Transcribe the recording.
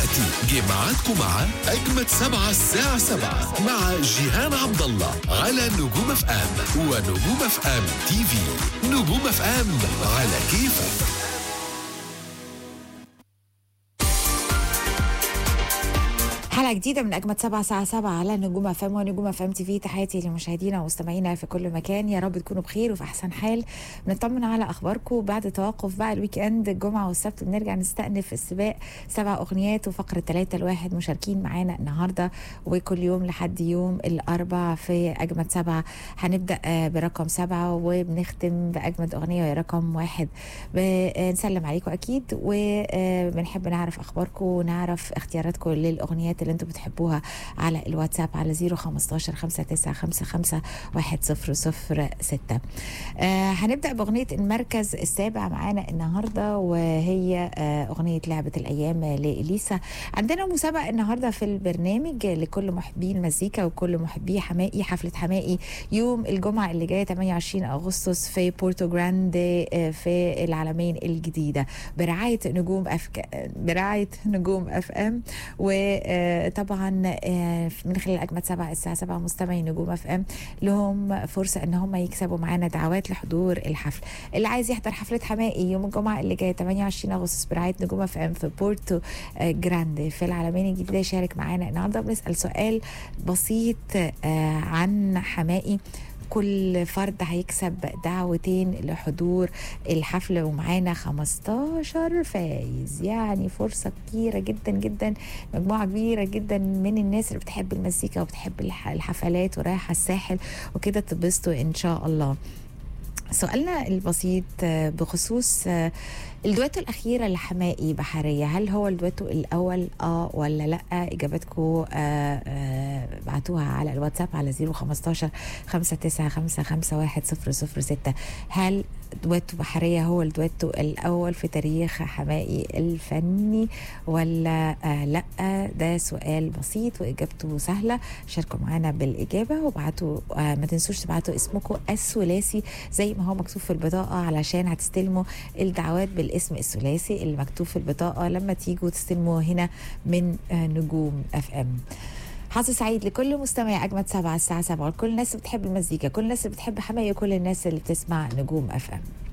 دلوقتي جه ميعادكم مع أجمد سبعة الساعة سبعة مع جيهان عبد الله على نجوم اف ام ونجوم اف ام تي في نجوم اف ام على كيفك حلقة جديدة من أجمد سبعة ساعة سبعة على نجوم أفام ونجوم أفام تي في تحياتي لمشاهدينا ومستمعينا في كل مكان يا رب تكونوا بخير وفي أحسن حال بنطمن على أخباركم بعد توقف بقى الويك إند الجمعة والسبت بنرجع نستأنف السباق سبع أغنيات وفقرة ثلاثة الواحد مشاركين معانا النهاردة وكل يوم لحد يوم الأربع في أجمد سبعة هنبدأ آه، برقم سبعة وبنختم بأجمد أغنية وهي رقم واحد بنسلم عليكم أكيد وبنحب نعرف أخباركم ونعرف اختياراتكم للأغنيات اللي انتم بتحبوها على الواتساب على 015 5955 1006 آه هنبدأ بأغنية المركز السابع معانا النهاردة وهي آه أغنية لعبة الأيام لإليسا عندنا مسابقة النهاردة في البرنامج لكل محبي المزيكا وكل محبي حمائي حفلة حمائي يوم الجمعة اللي جاية 28 أغسطس في بورتو جراندي آه، في العالمين الجديدة برعاية نجوم أف برعاية نجوم أف أم وطبعا من خلال أجمد سبعة الساعة سبعة مستمعي نجوم أف أم لهم فرصة إن هم يكسبوا معانا دعوات لحضور الحفل اللي عايز يحضر حفلة حمائي يوم الجمعة اللي جاية 28 أغسطس برعاية نجوم أف أم في بورتو آه، جراندي في العالمين الجديدة يشارك معانا النهارده بنسأل سؤال بسيط آه، عن حمائي كل فرد هيكسب دعوتين لحضور الحفل ومعانا 15 فايز يعني فرصة كبيرة جدا جدا مجموعة كبيرة جدا من الناس اللي بتحب المزيكا وبتحب الح- الحفلات ورايحة الساحل وكده تبسطوا إن شاء الله سؤالنا البسيط آه، بخصوص آه، الدويتو الأخيرة لحمائي بحرية هل هو الدويتو الأول اه ولا لا إجابتكم آه آه بعتوها على الواتساب على 015 5955 10006 هل دويتو بحرية هو الدويتو الأول في تاريخ حمائي الفني ولا آه لا ده سؤال بسيط وإجابته سهلة شاركوا معانا بالإجابة وبعتوا آه ما تنسوش تبعتوا اسمكم الثلاثي زي ما هو مكتوب في البطاقة علشان هتستلموا الدعوات بالاسم الثلاثي اللي مكتوب في البطاقة لما تيجوا تستلموا هنا من آه، نجوم اف ام حظ سعيد لكل مستمع اجمد سبعة الساعة سبعة وكل الناس اللي بتحب المزيكا كل الناس اللي بتحب حماية وكل الناس اللي بتسمع نجوم اف ام